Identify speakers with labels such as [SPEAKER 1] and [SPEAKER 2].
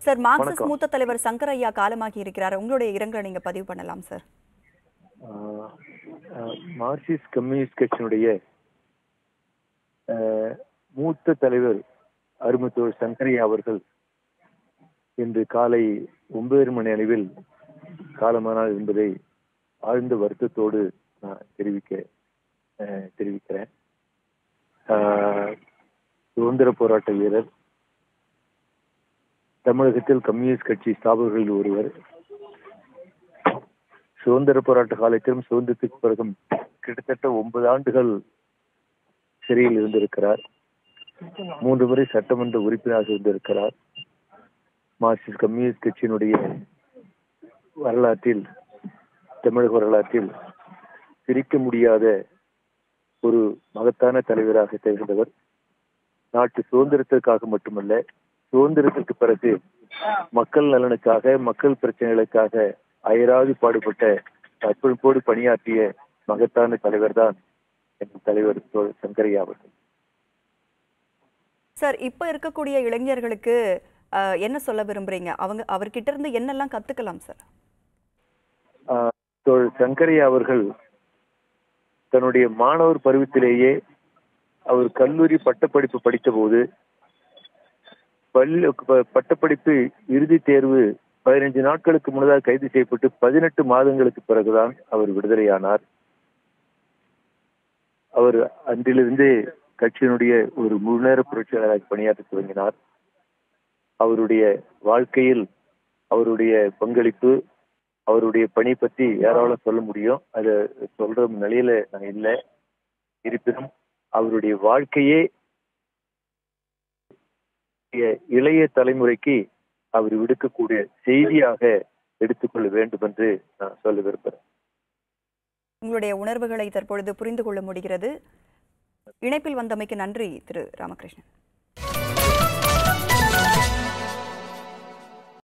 [SPEAKER 1] Sir Marxist
[SPEAKER 2] வணக்கம்.
[SPEAKER 1] மூத்த தலைவர் சங்கர் ஐயா காலமாகி இருக்கிறார் உங்களுடைய இரங்கலை நீங்க பதிவு பண்ணலாம் சார்
[SPEAKER 2] ஆஹ் ஆஹ் மார்க்சிஸ்ட் கம்யூனிஸ்ட் கட்சியினுடைய ஆஹ் மூத்த தலைவர் அருமத்தோர் சங்கரையா அவர்கள் இன்று காலை ஒன்பது மணி அளவில் காலமானார் என்பதை ஆழ்ந்த வருத்தத்தோடு நான் தெரிவிக்க ஆஹ் தெரிவிக்கிறேன் ஆஹ் சுதந்திர போராட்ட வீரர் தமிழகத்தில் கம்யூனிஸ்ட் கட்சி ஸ்தாபகர்களில் ஒருவர் சுதந்திர போராட்ட காலத்திலும் சுதந்திரத்துக்கு பிறகும் கிட்டத்தட்ட ஒன்பது ஆண்டுகள் சிறையில் இருந்திருக்கிறார் மூன்று முறை சட்டமன்ற உறுப்பினராக இருந்திருக்கிறார் மார்க்சிஸ்ட் கம்யூனிஸ்ட் கட்சியினுடைய வரலாற்றில் தமிழக வரலாற்றில் பிரிக்க முடியாத ஒரு மகத்தான தலைவராக திகழ்ந்தவர் நாட்டு சுதந்திரத்திற்காக மட்டுமல்ல சுதந்திரத்திற்கு பிறகு மக்கள் நலனுக்காக மக்கள் பிரச்சனைகளுக்காக அயராது பாடுபட்ட அர்ப்பணிப்போடு பணியாற்றிய மகத்தான தலைவர் தான் என் தலைவர் தோழர் சங்கரையா அவர்கள்
[SPEAKER 1] சார் இப்ப இருக்கக்கூடிய இளைஞர்களுக்கு அஹ், என்ன சொல்ல விரும்புறீங்க அவங்க அவர்கிட்ட இருந்து என்னெல்லாம் கத்துக்கலாம் சார்
[SPEAKER 2] ஆஹ் தோழர் சங்கரையா அவர்கள் தன்னுடைய மாணவர் பருவத்திலேயே அவர் கல்லூரி பட்டப்படிப்பு படித்தபோது பள்ளி ப- பட்டப்படிப்பு இறுதி தேர்வு பதினைஞ்சு நாட்களுக்கு முன்னதாக கைது செய்யப்பட்டு பதினெட்டு மாதங்களுக்கு பிறகுதான் அவர் விடுதலையானார் அவர் அன்றிலிருந்து கட்சியினுடைய ஒரு முழுநேர புரட்சியாளராக பணியாற்ற துவங்கினார் அவருடைய வாழ்க்கையில் அவருடைய பங்களிப்பு அவருடைய பணி பற்றி ஏராளம் சொல்ல முடியும் அதை சொல்ற நிலையில நான் இல்லை இருப்பினும் அவருடைய வாழ்க்கையே இளைய தலைமுறைக்கு அவர் விடுக்கக்கூடிய செய்தியாக எடுத்துக்கொள்ள வேண்டும் என்று நான் சொல்ல விரும்புகிறேன்
[SPEAKER 1] உங்களுடைய உணர்வுகளை தற்பொழுது புரிந்து கொள்ள முடிகிறது இணைப்பில் வந்தமைக்கு நன்றி திரு ராமகிருஷ்ணன்